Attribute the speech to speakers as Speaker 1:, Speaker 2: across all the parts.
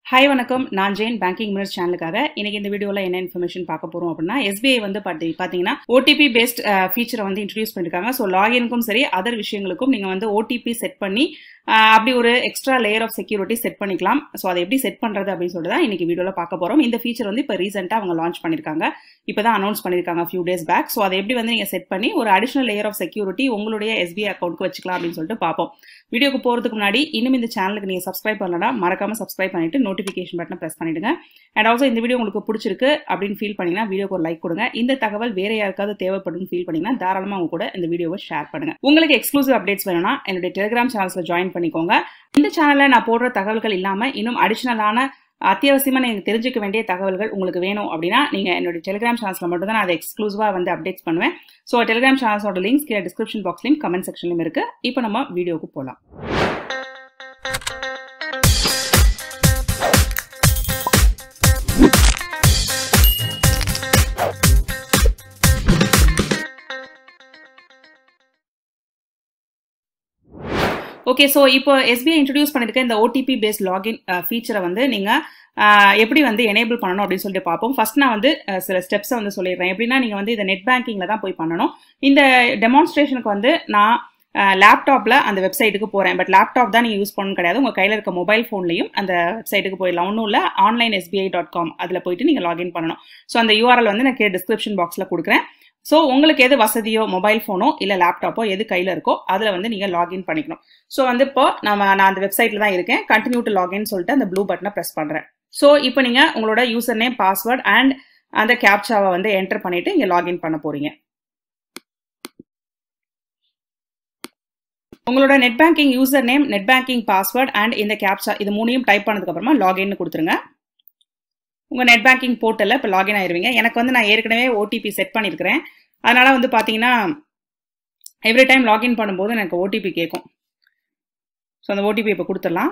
Speaker 1: hi வணக்கம் நான் Jain banking minutes சேனலுக்காக இன்னைக்கு இந்த வீடியோவில் என்ன இன்ஃபர்மேஷன் பார்க்க போகிறோம் அப்படின்னா எஸ்பிஐ வந்து பார்த்தி பார்த்தீங்கன்னா ஓடிபி பேஸ்ட் ஃபீச்சரை வந்து இன்ட்ரடியூஸ் பண்ணியிருக்காங்க ஸோ லாகினுக்கும் சரி அதர் விஷயங்களுக்கும் நீங்கள் வந்து ஓடிபி செட் பண்ணி அஹ், அப்படி ஒரு extra layer of security set பண்ணிக்கலாம் ஸோ அதை எப்படி செட் பண்ணுறது அப்படின்னு சொல்லிட்டு தான் இன்னைக்கு வீடியோவில் பார்க்க போகிறோம் இந்த ஃபீச்சர் வந்து இப்போ ரீசெண்டாக அவங்க லான்ச் பண்ணியிருக்காங்க இப்போ தான் அனௌன்ஸ் பண்ணியிருக்காங்க ஃபியூ டேஸ் பேக் ஸோ அதை எப்படி வந்து நீங்கள் செட் பண்ணி ஒரு அடிஷனல் லேயர் ஆஃப் செக்யூரிட்டி உங்களுடைய எஸ்பிஐ அக்கௌண்ட்க்கு வச்சுக்கலாம் அப்படின்னு சொல்லிட்டு பார்ப்போம் வீடியோக்கு போகிறதுக்கு முன்னாடி இன்னும் இந்த சேனலுக்கு நீங்கள் சப்ஸ்கிரைப் பண்ணலனா மறக்காம சப்ஸ்கிரைப் பண்ணிட்டு நோட்டிஃபிகேஷன் பட்டனை ப்ரெஸ் பண்ணிடுங்க அண்ட் ஆல்சோ இந்த வீடியோ உங்களுக்கு பிடிச்சிருக்கு அப்படின்னு ஃபீல் பண்ணீங்கன்னா வீடியோக்கு ஒரு லைக் கொடுங்க இந்த தகவல் வேற யாருக்காவது தேவைப்படும் ஃபீல் பண்ணீங்கன்னா தாராளமாக உங்க கூட இந்த வீடியோவை ஷேர் பண்ணுங்க உங்களுக்கு எக்ஸ்க்ளூசிவ் அப்டேட்ஸ் வேணும்னா என்னுடைய டெலிகிராம் சேனல்ஸ்ல ஜாயின் பண்ணிக்கோங்க இந்த சேனல்ல நான் போடுற தகவல்கள் இல்லாம இன்னும் அடிஷனலான அத்தியாவசியமா நீங்க தெரிஞ்சுக்க வேண்டிய தகவல்கள் உங்களுக்கு வேணும் அப்படின்னா நீங்க என்னோட டெலிகிராம் சேனல்ஸ்ல மட்டும் தான் நான் அதை எக்ஸ்க்ளூசிவா வந்து அப்டேட்ஸ் பண்ணுவேன் ஸோ டெலிகிராம் சேனல்ஸோட லிங்க்ஸ் கீழே டிஸ்கிரிப்ஷன் பாக்ஸ்லையும் கமெண்ட் செக்ஷன்லையும் இருக்கு இப்போ நம்ம வீடியோக்கு போகலாம் ஓகே ஸோ இப்போ எஸ்பிஐ இன்ட்ரடியூஸ் பண்ணிருக்க இந்த ஓடிபி பேஸ்ட் லாகின் ஃபீச்சரை வந்து நீங்கள் எப்படி வந்து எனேபிள் பண்ணணும் அப்படின்னு சொல்லிட்டு பார்ப்போம் ஃபர்ஸ்ட் நான் வந்து அஹ், சில ஸ்டெப்ஸை வந்து சொல்லிடுறேன் எப்படின்னா நீங்கள் வந்து இதை நெட் பேங்கிங்கில் தான் போய் பண்ணணும் இந்த டெமான்ஸ்ட்ரேஷனுக்கு வந்து நான் லேப்டாப்பில் அந்த வெப்சைட்டுக்கு போகிறேன் பட் லேப்டாப் தான் நீங்கள் யூஸ் பண்ணணும் கிடையாது உங்கள் கையில் இருக்க மொபைல் ஃபோன்லையும் அந்த வெப்சைட்டுக்கு போயிடலாம் ஒன்றும் இல்லை ஆன்லைன் எஸ்பிஐ டாட் காம் அதில் போயிட்டு நீங்கள் லாகின் பண்ணணும் ஸோ அந்த யூஆர்எல் வந்து நான் கீழே டிஸ்கிரிப்ஷன் பாக்ஸில் கொடுக்குறேன் ஸோ உங்களுக்கு எது வசதியோ மொபைல் ஃபோனோ இல்லை லேப்டாப்போ எது கையில் இருக்கோ அதில் வந்து நீங்கள் லாகின் பண்ணிக்கணும் ஸோ வந்து இப்போ நம்ம நான் அந்த வெப்சைட்டில் தான் இருக்கேன் கண்டினியூ டு லாகின் சொல்லிட்டு அந்த ப்ளூ பட்டனை ப்ரெஸ் பண்ணுறேன் ஸோ இப்போ நீங்கள் உங்களோட யூசர் நேம் பாஸ்வேர்ட் அண்ட் அந்த கேப்சாவை வந்து என்டர் பண்ணிட்டு இங்கே லாகின் பண்ண போறீங்க உங்களோட net banking user name net banking password and இந்த கேப்சா இது மூணையும் டைப் பண்ணதுக்கு அப்புறமா லாகின் கொடுத்துருங்க உங்க நெட் பேங்கிங் போர்ட்டலில் இப்போ லாகின் ஆயிருவீங்க எனக்கு வந்து நான் ஏற்கனவே ஓடிபி செட் பண்ணியிருக்கிறேன் அதனால வந்து பார்த்தீங்கன்னா எவ்ரி டைம் லாகின் பண்ணும்போது எனக்கு ஓடிபி கேட்கும் ஸோ அந்த ஓடிபி இப்போ கொடுத்துடலாம்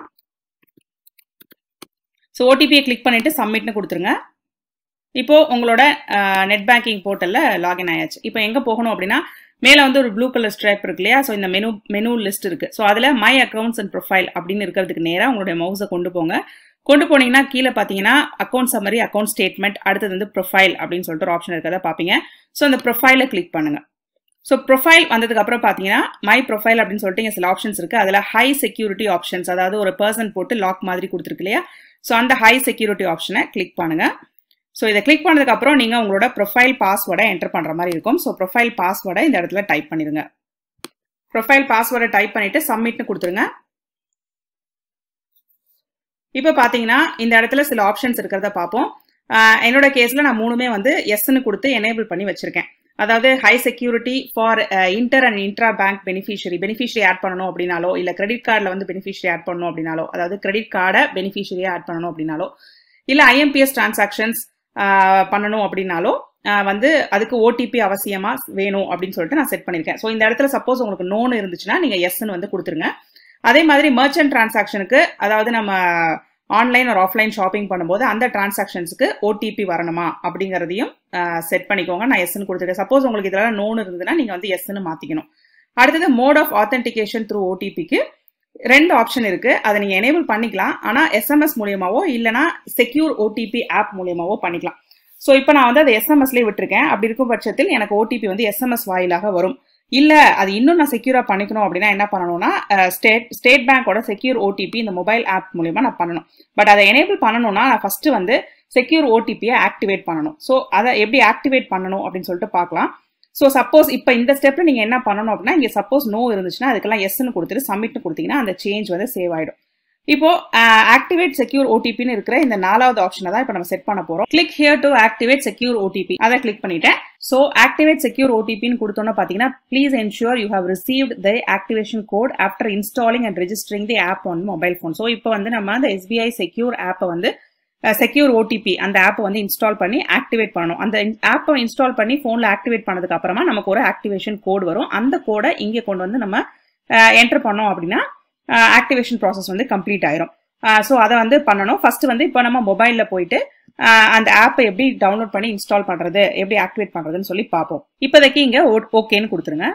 Speaker 1: ஸோ ஓடிபியை கிளிக் பண்ணிட்டு சப்மிட்னு கொடுத்துருங்க இப்போ உங்களோட நெட் பேங்கிங் போர்ட்டலில் லாகின் ஆயாச்சு இப்போ எங்கே போகணும் அப்படின்னா மேலே வந்து ஒரு ப்ளூ கலர் ஸ்ட்ரைப் இருக்கு இல்லையா ஸோ இந்த மெனு மெனு லிஸ்ட் இருக்கு ஸோ அதில் மை அக்கௌண்ட்ஸ் அண்ட் ப்ரொஃபைல் அப்படின்னு இருக்கிறதுக்கு நேராக உங்களுடைய மவுஸை கொண்டு போங்க கொண்டு போனீங்கன்னா கீழே பார்த்தீங்கன்னா அக்கௌண்ட் சம்மரி அக்கௌண்ட் ஸ்டேட்மெண்ட் அடுத்தது வந்து ப்ரொஃபைல் அப்படின்னு சொல்லிட்டு ஒரு ஆப்ஷன் இருக்கிறத பார்ப்பீங்க ஸோ அந்த ப்ரொஃபைலை கிளிக் பண்ணுங்க ஸோ ப்ரொஃபைல் வந்ததுக்கு அப்புறம் பார்த்தீங்கன்னா மை ப்ரொஃபைல் அப்படின்னு சொல்லிட்டு இங்கே சில ஆப்ஷன்ஸ் இருக்கு அதில் ஹை செக்யூரிட்டி ஆப்ஷன்ஸ் அதாவது ஒரு பர்சன் போட்டு லாக் மாதிரி கொடுத்துருக்கு இல்லையா ஸோ அந்த ஹை செக்யூரிட்டி ஆப்ஷனை கிளிக் பண்ணுங்க ஸோ இதை கிளிக் பண்ணதுக்கு அப்புறம் நீங்கள் உங்களோட ப்ரொஃபைல் பாஸ்வேர்டை என்டர் பண்ணுற மாதிரி இருக்கும் ஸோ ப்ரொஃபைல் பாஸ்வேர்டை இந்த இடத்துல டைப் பண்ணிடுங்க ப்ரொஃபைல் பாஸ்வேர்டை டைப் பண்ணிட்டு சப்மிட்னு கொடுத்துருங்க இப்போ பார்த்தீங்கன்னா இந்த இடத்துல சில ஆப்ஷன்ஸ் இருக்கிறத பார்ப்போம் ஆஹ் என்னோட கேஸில் நான் மூணுமே வந்து எஸ்ன்னு கொடுத்து எனேபிள் பண்ணி வச்சிருக்கேன் அதாவது high security for inter and intra bank beneficiary beneficiary add பண்ணணும் அப்படின்னாலோ இல்லை கிரெடிட் கார்டில் வந்து பெனிஃபிஷரி ஆட் பண்ணணும் அப்படின்னாலோ அதாவது கிரெடிட் கார்டை பெனிஃபிஷரியாக ஆட் பண்ணணும் அப்படின்னாலோ இல்லை ஐஎம்பிஎஸ் டிரான்சாக்ஷன்ஸ் பண்ணணும் அப்படின்னாலோ ஆஹ் வந்து அதுக்கு ஓடிபி அவசியமா வேணும் அப்படின்னு சொல்லிட்டு நான் செட் பண்ணியிருக்கேன் ஸோ இந்த இடத்துல சப்போஸ் உங்களுக்கு நோன் இருந்துச்சுன்னா நீங்கள் எஸ்ன்னு வந்து கொடுத்துருங்க அதே மாதிரி மர்ச்சன்ட் டிரான்சாக்ஷனுக்கு அதாவது நம்ம ஆன்லைன் ஒரு ஆஃப்லைன் ஷாப்பிங் பண்ணும்போது அந்த டிரான்சாக்ஷன்ஸுக்கு ஓடிபி வரணுமா அப்படிங்கிறதையும் செட் பண்ணிக்கோங்க நான் எஸ்ன்னு கொடுத்துருக்கேன் சப்போஸ் உங்களுக்கு இதெல்லாம் நோன் இருந்ததுன்னா நீங்கள் வந்து எஸ்ன்னு மாற்றிக்கணும் அடுத்தது மோட் ஆஃப் ஆத்தென்டிகேஷன் த்ரூ ஓடிபிக்கு ரெண்டு ஆப்ஷன் இருக்கு அதை நீங்க எனேபிள் பண்ணிக்கலாம் ஆனா எஸ்எம்எஸ் மூலியமாவோ இல்லனா செக்யூர் ஓடிபி ஆப் மூலியமாவோ பண்ணிக்கலாம் ஸோ இப்போ நான் வந்து அதை எஸ்எம்எஸ்லேயே விட்டுருக்கேன் அப்படி இருக்கும் பட்சத்தில் எனக்கு ஓடிபி வந்து எஸ்எம்எஸ் வாயிலாக வரும் இல்ல அது இன்னும் நான் செக்யூரா பண்ணிக்கணும் அப்படின்னா என்ன பண்ணணும்னா ஸ்டேட் ஸ்டேட் பேங்கோட செக்யூர் ஓடிபி இந்த மொபைல் ஆப் மூலியமா நான் பண்ணணும் பட் அதை எனேபிள் பண்ணணும்னா நான் ஃபர்ஸ்ட் வந்து செக்யூர் ஓடிபியை ஆக்டிவேட் பண்ணணும் ஸோ அதை எப்படி ஆக்டிவேட் பண்ணணும் அப்படின்னு சொல்லிட்டு பார்க்கலாம் ஸோ சப்போஸ் இப்போ இந்த ஸ்டெப்ல நீங்க என்ன பண்ணணும் அப்படின்னா இங்க சப்போஸ் நோ இருந்துச்சுன்னா அதுக்கெல்லாம் எஸ்ன்னு கொடுத்துட்டு சப்மிட்னு கொடுத்தீங்கன்னா அந்த சேஞ்ச் வந்து சேவ் ஆயிடும் இப்போ ஆக்டிவேட் செக்யூர் ஓடிபின்னு இருக்கிற இந்த நாலாவது ஆப்ஷனை தான் இப்போ நம்ம செட் பண்ண போறோம் click here to activate secure OTP அதை கிளிக் பண்ணிட்டேன் ஸோ ஆக்டிவேட் செக்யூர் ஓடிபின்னு கொடுத்தோன்னா பார்த்தீங்கன்னா please ensure you have received the activation code after installing and registering the app on mobile phone so இப்போ வந்து நம்ம அந்த எஸ்பிஐ செக்யூர் ஆப்பை வந்து செக்யூர் ஓடிபி அந்த ஆப்பை வந்து இன்ஸ்டால் பண்ணி ஆக்டிவேட் பண்ணணும் அந்த ஆப்பை இன்ஸ்டால் பண்ணி ஃபோனில் ஆக்டிவேட் பண்ணதுக்கு அப்புறமா நமக்கு ஒரு ஆக்டிவேஷன் கோட் வரும் அந்த கோடை இங்கே கொண்டு வந்து நம்ம என்டர் பண்ணோம் அப்படின்னா ஆக்டிவேஷன் ப்ராசஸ் வந்து கம்ப்ளீட் ஆயிரும் ஸோ அதை வந்து பண்ணணும் ஃபர்ஸ்ட் வந்து இப்போ நம்ம மொபைலில் போயிட்டு ஆஹ் அந்த ஆப்பை எப்படி டவுன்லோட் பண்ணி இன்ஸ்டால் பண்றது எப்படி ஆக்டிவேட் பண்றதுன்னு சொல்லி பார்ப்போம் இப்போதைக்கு இங்க ஓகேன்னு கொடுத்துருங்க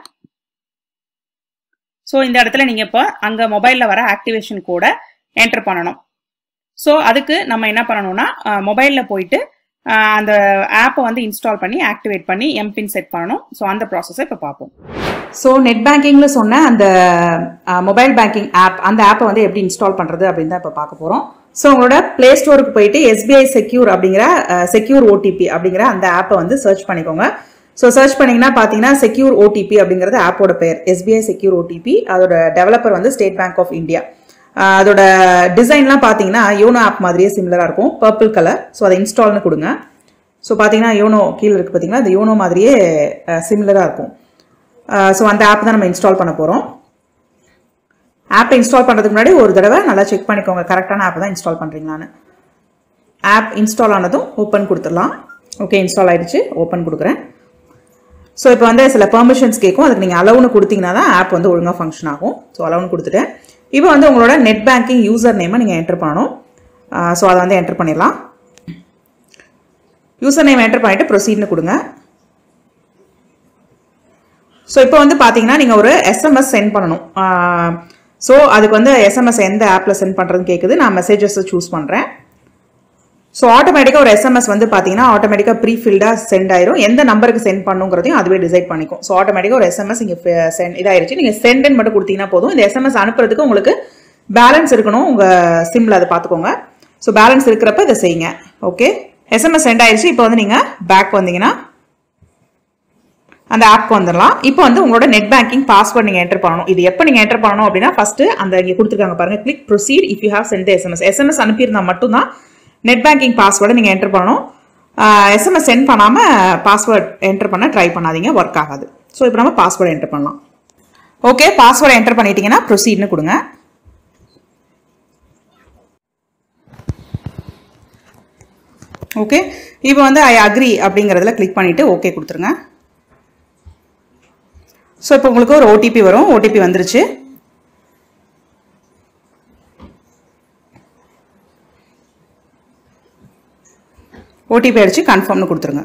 Speaker 1: ஸோ இந்த இடத்துல நீங்க இப்போ அங்க மொபைல்ல வர ஆக்டிவேஷன் கோடை என்டர் பண்ணணும் ஸோ அதுக்கு நம்ம என்ன பண்ணணும்னா மொபைலில் போயிட்டு ஆஹ் அந்த ஆப்பை வந்து இன்ஸ்டால் பண்ணி ஆக்டிவேட் பண்ணி எம்பின் செட் பண்ணணும் ஸோ அந்த ப்ராசஸை இப்போ பார்ப்போம்
Speaker 2: ஸோ நெட் பேங்கிங்ல சொன்ன அந்த மொபைல் பேங்கிங் ஆப் அந்த ஆப்பை வந்து எப்படி இன்ஸ்டால் பண்ணுறது அப்படின்னு தான் இப்போ பார்க்க போகிறோம் ஸோ உங்களோட ப்ளே ஸ்டோருக்கு போயிட்டு எஸ்பிஐ செக்யூர் அப்படிங்கிற செக்யூர் ஓடிபி அப்படிங்கிற அந்த ஆப்பை வந்து சர்ச் பண்ணிக்கோங்க ஸோ சர்ச் பண்ணீங்கன்னா பார்த்தீங்கன்னா செக்யூர் ஓடிபி அப்படிங்கிறது ஆப்போட பெயர் எஸ்பிஐ செக்யூர் ஓடிபி அதோட டெவலப்பர் வந்து ஸ்டேட் பேங்க் ஆஃப் இந்தியா அதோட டிசைன்லாம் பார்த்தீங்கன்னா யோனோ ஆப் மாதிரியே சிமிலராக இருக்கும் பர்பிள் கலர் ஸோ அதை இன்ஸ்டால்னு கொடுங்க ஸோ பார்த்தீங்கன்னா யோனோ கீழே இருக்குது பார்த்தீங்கன்னா அந்த யோனோ மாதிரியே சிமிலராக இருக்கும் ஸோ அந்த ஆப் தான் நம்ம இன்ஸ்டால் பண்ண போகிறோம் ஆப்பை இன்ஸ்டால் பண்ணுறதுக்கு முன்னாடி ஒரு தடவை நல்லா செக் பண்ணிக்கோங்க கரெக்டான ஆப் தான் இன்ஸ்டால் பண்ணுறீங்களான்னு ஆப் இன்ஸ்டால் ஆனதும் ஓப்பன் கொடுத்துடலாம் ஓகே இன்ஸ்டால் ஆயிடுச்சு ஓப்பன் கொடுக்குறேன் ஸோ இப்போ வந்து சில பெர்மிஷன்ஸ் கேட்கும் அதுக்கு நீங்கள் அலவுன்னு கொடுத்தீங்கன்னா தான் ஆப் வந்து ஒழுங்காக ஃபங்க்ஷன் ஆகும் ஸோ அலவுன்னு கொடுத்துட்டேன் இப்போ வந்து உங்களோட நெட் பேங்கிங் யூசர் நேமை நீங்கள் என்டர் பண்ணணும் ஸோ அதை வந்து என்டர் பண்ணிடலாம் யூசர் நேம் என்டர் பண்ணிவிட்டு ப்ரொசீட்னு கொடுங்க ஸோ இப்போ வந்து பார்த்தீங்கன்னா நீங்கள் ஒரு எஸ்எம்எஸ் சென்ட் பண்ணணும் ஸோ அதுக்கு வந்து எஸ்எம்எஸ் எந்த ஆப்பில் சென்ட் பண்ணுறதுன்னு கேட்குது நான் மெசேஜஸை சூஸ் பண்ணுறேன் ஸோ ஆட்டோமேட்டிக்காக ஒரு எஸ்எம்எஸ் வந்து பார்த்தீங்கன்னா ஆட்டோமேட்டிக்காக ப்ரீ ஃபில்டாக சென்ட் ஆயிரும் எந்த நம்பருக்கு சென்ட் பண்ணுங்கிறதையும் அதுவே டிசைட் பண்ணிக்கும் ஸோ ஆட்டோமேட்டிக்காக ஒரு எஸ்எம்எஸ் இங்கே சென்ட் இதாயிருச்சு நீங்கள் சென்ட்னு மட்டும் கொடுத்தீங்கன்னா போதும் இந்த எஸ்எம்எஸ் அனுப்புறதுக்கு உங்களுக்கு பேலன்ஸ் இருக்கணும் உங்கள் சிம்மில் அதை பார்த்துக்கோங்க ஸோ பேலன்ஸ் இருக்கிறப்ப இதை செய்யுங்க ஓகே எஸ்எம்எஸ் சென்ட் ஆயிடுச்சு இப்போ வந்து நீங்கள் பேக் வந்தீங்கன்னா அந்த ஆப்க்கு வந்துடலாம் இப்போ வந்து உங்களோட நெட் பேங்கிங் பாஸ்வேர்ட் நீங்கள் என்டர் பண்ணணும் இது எப்போ நீங்கள் என்டர் பண்ணணும் அப்படின்னா ஃபர்ஸ்ட் அந்த இங்கே கொடுத்துருக்காங்க பாருங்க click proceed if you have sent SMS SMS அனுப்பியிருந்தா மட்டும்தான் நெட் பேங்கிங் பாஸ்வேர்டை நீங்கள் என்டர் பண்ணணும் எஸ்எம்எஸ் சென்ட் பண்ணாமல் பாஸ்வேர்ட் என்டர் பண்ண ட்ரை பண்ணாதீங்க ஒர்க் ஆகாது ஸோ இப்போ நம்ம பாஸ்வேர்டு என்டர் பண்ணலாம் ஓகே பாஸ்வேர்டை என்டர் பண்ணிட்டீங்கன்னா ப்ரொசீட்னு கொடுங்க ஓகே இப்போ வந்து ஐ அக்ரி அப்படிங்கிறதுல கிளிக் பண்ணிவிட்டு ஓகே கொடுத்துருங்க ஸோ இப்போ உங்களுக்கு ஒரு ஓடிபி வரும் ஓடிபி வந்துருச்சு ஓடிபி அடிச்சு கன்ஃபார்ம்னு கொடுத்துருங்க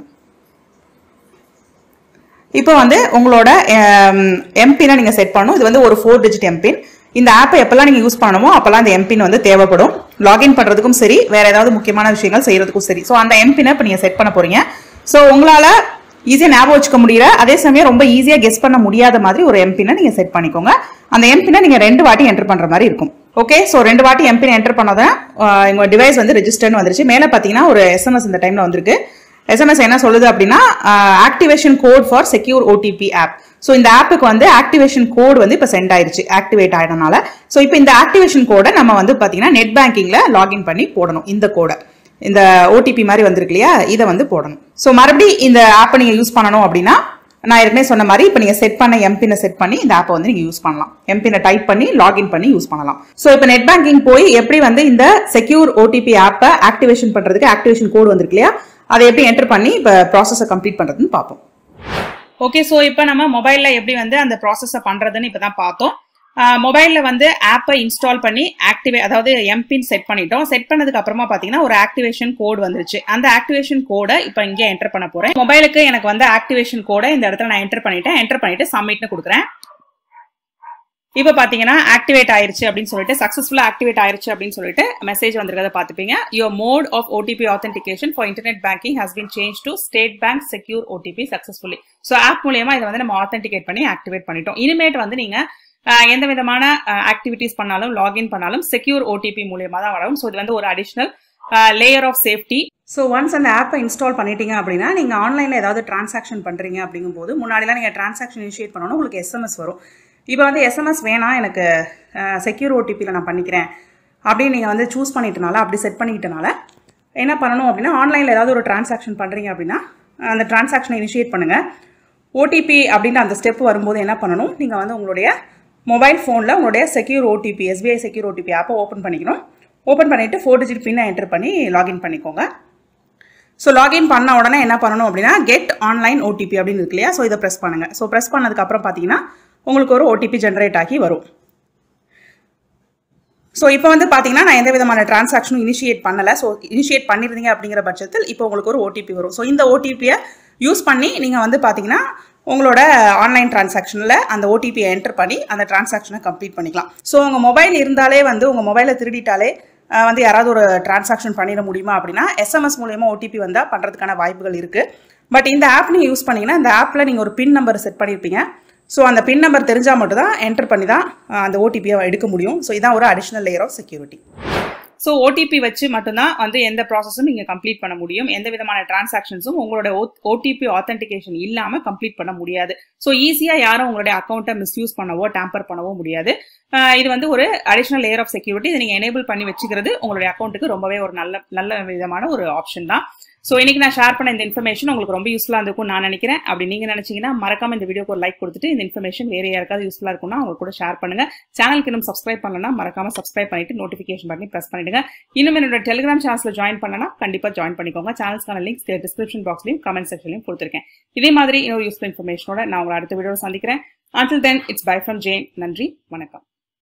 Speaker 2: இப்போ வந்து உங்களோட எம்பினை நீங்கள் செட் பண்ணணும் இது வந்து ஒரு ஃபோர் டிஜிட் எம்பின் இந்த ஆப்பை எப்பெல்லாம் நீங்கள் யூஸ் பண்ணணுமோ அப்போல்லாம் இந்த எம்பின் வந்து தேவைப்படும் லாகின் பண்ணுறதுக்கும் சரி வேற ஏதாவது முக்கியமான விஷயங்கள் செய்யறதுக்கும் சரி ஸோ அந்த எம்பினை இப்போ நீங்கள் செட் பண்ண போறீங்க ஸோ உங்களால் ஈஸியாக ஞாபகம் வச்சுக்க முடியல அதே சமயம் ரொம்ப ஈஸியாக கெஸ் பண்ண முடியாத மாதிரி ஒரு எம்பினை நீங்கள் செட் பண்ணிக்கோங்க அந்த எம்பினை நீங்கள் ரெண்டு வாட்டி என்டர் பண்ணுற மாதிரி இருக்கும் ஓகே ஸோ ரெண்டு வாட்டி எம்பின் என்டர் பண்ணதான் உங்கள் டிவைஸ் வந்து ரெஜிஸ்டர்னு வந்துருச்சு மேலே பார்த்தீங்கன்னா ஒரு எஸ்எம்எஸ் இந்த டைமில் வந்திருக்கு எஸ்எம்எஸ் என்ன சொல்லுது அப்படின்னா activation code for secure OTP app so இந்த ஆப்புக்கு வந்து ஆக்டிவேஷன் கோட் வந்து இப்போ சென்ட் ஆயிருச்சு ஆக்டிவேட் ஆயிடனால ஸோ இப்போ இந்த ஆக்டிவேஷன் கோடை நம்ம வந்து பார்த்தீங்கன்னா நெட் பேங்கிங்கில் லாகின் பண்ணி போடணும் இந்த கோடை இந்த ஓடிபி மாதிரி வந்திருக்கு இல்லையா இதை வந்து போடணும் ஸோ மறுபடியும் இந்த ஆப்பை நீங்கள் யூஸ் பண்ணணும் அப்படின்னா நான் ஏற்கனவே சொன்ன மாதிரி இப்போ நீங்கள் செட் பண்ண எம்பினை செட் பண்ணி இந்த ஆப்பை வந்து நீங்கள் யூஸ் பண்ணலாம் எம்பினை டைப் பண்ணி லாகின் பண்ணி யூஸ் பண்ணலாம் ஸோ இப்போ நெட் பேங்கிங் போய் எப்படி வந்து இந்த செக்யூர் ஓடிபி ஆப்பை ஆக்டிவேஷன் பண்ணுறதுக்கு ஆக்டிவேஷன் கோட் வந்திருக்கு இல்லையா அதை எப்படி என்டர் பண்ணி இப்போ ப்ராசஸை கம்ப்ளீட் பண்ணுறதுன்னு பார்ப்போம்
Speaker 1: ஓகே ஸோ இப்போ நம்ம மொபைலில் எப்படி வந்து அந்த ப்ராசஸை பண்ணுறதுன்னு இப்போ தான் பார்த்தோம் மொபைலில் வந்து ஆப்பை இன்ஸ்டால் பண்ணி ஆக்டிவே அதாவது எம்பின் செட் பண்ணிட்டோம் செட் பண்ணதுக்கு அப்புறமா பார்த்தீங்கன்னா ஒரு ஆக்டிவேஷன் கோட் வந்துருச்சு அந்த ஆக்டிவேஷன் கோடை இப்போ இங்கே என்டர் பண்ண போகிறேன் மொபைலுக்கு எனக்கு வந்து ஆக்டிவேஷன் கோடை இந்த இடத்துல நான் என்டர் பண்ணிட்டேன் என்டர் பண்ணிட்டு சப்மிட்னு கொடுக்குறேன் இப்போ பார்த்தீங்கன்னா ஆக்டிவேட் ஆயிருச்சு அப்படின்னு சொல்லிட்டு சக்ஸஸ்ஃபுல்லாக ஆக்டிவேட் ஆயிருச்சு அப்படின்னு சொல்லிட்டு மெசேஜ் வந்திருக்கிறத பார்த்துப்பீங்க your mode of OTP authentication for internet banking has been change to state bank secure OTP successfully so app மூலியமா இதை வந்து நம்ம ஆத்தென்டிகேட் பண்ணி ஆக்டிவேட் பண்ணிட்டோம் இனிமேட் வந்து நீங்க எந்த விதமான ஆக்டிவிட்டிஸ் பண்ணாலும் லாகின் பண்ணாலும் செக்யூர் ஓடிபி மூலியமா தான் வரும் ஸோ இது வந்து ஒரு additional layer of safety
Speaker 2: so once அந்த ஆப்பை இன்ஸ்டால் பண்ணிட்டீங்க அப்படின்னா நீங்கள் ஆன்லைனில் ஏதாவது டிரான்சாக்ஷன் பண்ணுறீங்க அப்படிங்கும்போது முன்னாடிலாம் நீங்கள் டிரான்சாக்ஷன் இனிஷியேட் பண்ணணும் உங்களுக்கு எஸ்எம்எஸ் வரும் இப்போ வந்து எஸ்எம்எஸ் வேணாம் எனக்கு செக்யூர் ஓடிபியில் நான் பண்ணிக்கிறேன் அப்படின்னு நீங்கள் வந்து சூஸ் பண்ணிட்டனால அப்படி செட் பண்ணிக்கிட்டனால என்ன பண்ணணும் அப்படின்னா ஆன்லைனில் ஏதாவது ஒரு டிரான்சாக்ஷன் பண்ணுறீங்க அப்படின்னா அந்த டிரான்சாக்ஷனை இனிஷியேட் பண்ணுங்கள் ஓடிபி அப்படின்ற அந்த ஸ்டெப் வரும்போது என்ன பண்ணணும் நீங்கள் வந்து உங்களுடைய மொபைல் ஃபோனில் உங்களுடைய secure OTP SBI secure OTP ஆப்பை ஓப்பன் பண்ணிக்கணும் ஓப்பன் பண்ணிவிட்டு ஃபோர் டிஜிட் பின்னை என்டர் பண்ணி லாகின் பண்ணிக்கோங்க ஸோ லாகின் பண்ண உடனே என்ன பண்ணணும் அப்படின்னா கெட் ஆன்லைன் ஓடிபி அப்படின்னு இருக்கு இல்லையா ஸோ இதை ப்ரெஸ் பண்ணுங்கள் ஸோ ப்ரெஸ் பண்ணதுக்கப்புறம் பார்த்தீங்கன்னா உங்களுக்கு ஒரு ஓடிபி ஜென்ரேட் ஆகி வரும் ஸோ இப்போ வந்து பார்த்தீங்கன்னா நான் எந்த விதமான டிரான்சாக்ஷனும் இனிஷியேட் பண்ணலை ஸோ இனிஷியேட் பண்ணியிருந்தீங்க அப்படிங்கிற பட்சத்தில் இப்போ உங்களுக்கு ஒரு ஓடிபி வரும் ஸோ இந்த ஓடிபியை யூஸ் பண்ணி நீங்கள் வந்து பார்த்தீங்கன்னா உங்களோட ஆன்லைன் டிரான்சாக்ஷனில் அந்த ஓடிபியை என்டர் பண்ணி அந்த டிரான்சாக்ஷனை கம்ப்ளீட் பண்ணிக்கலாம் ஸோ உங்கள் மொபைல் இருந்தாலே வந்து உங்கள் மொபைலை திருடிட்டாலே அஹ், வந்து யாராவது ஒரு டிரான்சாக்ஷன் பண்ணிட முடியுமா அப்படின்னா எஸ்எம்எஸ் மூலியமா ஓடிபி வந்தால் பண்ணுறதுக்கான வாய்ப்புகள் இருக்குது பட் இந்த ஆப் நீங்கள் யூஸ் பண்ணீங்கன்னா இந்த ஆப்பில் நீங்கள் ஒரு பின் நம்பர் செட் பண்ணியிருப்பீங்க ஸோ அந்த பின் நம்பர் தெரிஞ்சால் மட்டும் தான் என்டர் பண்ணி தான் அஹ், அந்த ஓடிபியை எடுக்க முடியும் ஸோ இதான் ஒரு additional layer of security
Speaker 1: so OTP வச்சு மட்டும்தான் வந்து எந்த ப்ராசஸும் நீங்கள் கம்ப்ளீட் பண்ண முடியும் எந்த விதமான டிரான்சாக்ஷன்ஸும் உங்களோட ஓடிபி ஆத்தென்டிகேஷன் இல்லாமல் கம்ப்ளீட் பண்ண முடியாது ஸோ ஈஸியாக யாரும் உங்களுடைய அக்கௌண்ட்டை மிஸ்யூஸ் பண்ணவோ டேம்பர் பண்ணவோ முடியாது ஆஹ் இது வந்து ஒரு அடிஷனல் லேயர் ஆஃப் செக்யூரிட்டி இதை நீங்கள் எனேபிள் பண்ணி வச்சுக்கிறது உங்களுடைய அக்கௌண்ட்டுக்கு ரொம்பவே ஒரு நல்ல நல்ல விதமான ஒரு ஆப்ஷன் தான் ஸோ இன்னைக்கு நான் ஷேர் பண்ண இந்த இன்ஃபர்மேஷன் உங்களுக்கு ரொம்ப யூஸ்ஃபுல்லாக இருக்கும் நான் நினைக்கிறேன் அப்படி நீங்கள் நினைச்சீங்கன்னா மறக்காம இந்த வீடியோக்கு ஒரு லைக் கொடுத்துட்டு இந்த இன்ஃபர்மேஷன் வேற யாருக்காவது யூஸ்ஃபுல்லாக இருக்கும்னா அவங்க கூட ஷேர் பண்ணுங்க சேனலுக்கு இன்னும் சப்ஸ்கிரைப் பண்ணலன்னா மறக்காம சப்ஸ்கிரைப் பண்ணிட்டு நோட்டிஃபிகேஷன் பண்ணி ப்ரெஸ் பண்ணிடுங்க இன்னும் என்னோட டெலிகிராம் சேனல்ஸ்ல ஜாயின் பண்ணனா கண்டிப்பா ஜாயின் பண்ணிக்கோங்க சேனல்ஸ்க்கான லிங்க்ஸ் டிஸ்கிரிப்ஷன் பாக்ஸ்லயும் கமெண்ட் செக்ஷன்லயும் கொடுத்துருக்கேன் இதே மாதிரி இன்னொரு யூஸ்ஃபுல் இன்ஃபர்மேஷனோட நான் உங்களை அடுத்த வீடியோ சந்திக்கிறேன் until then it's bye from Jain நன்றி வணக்கம்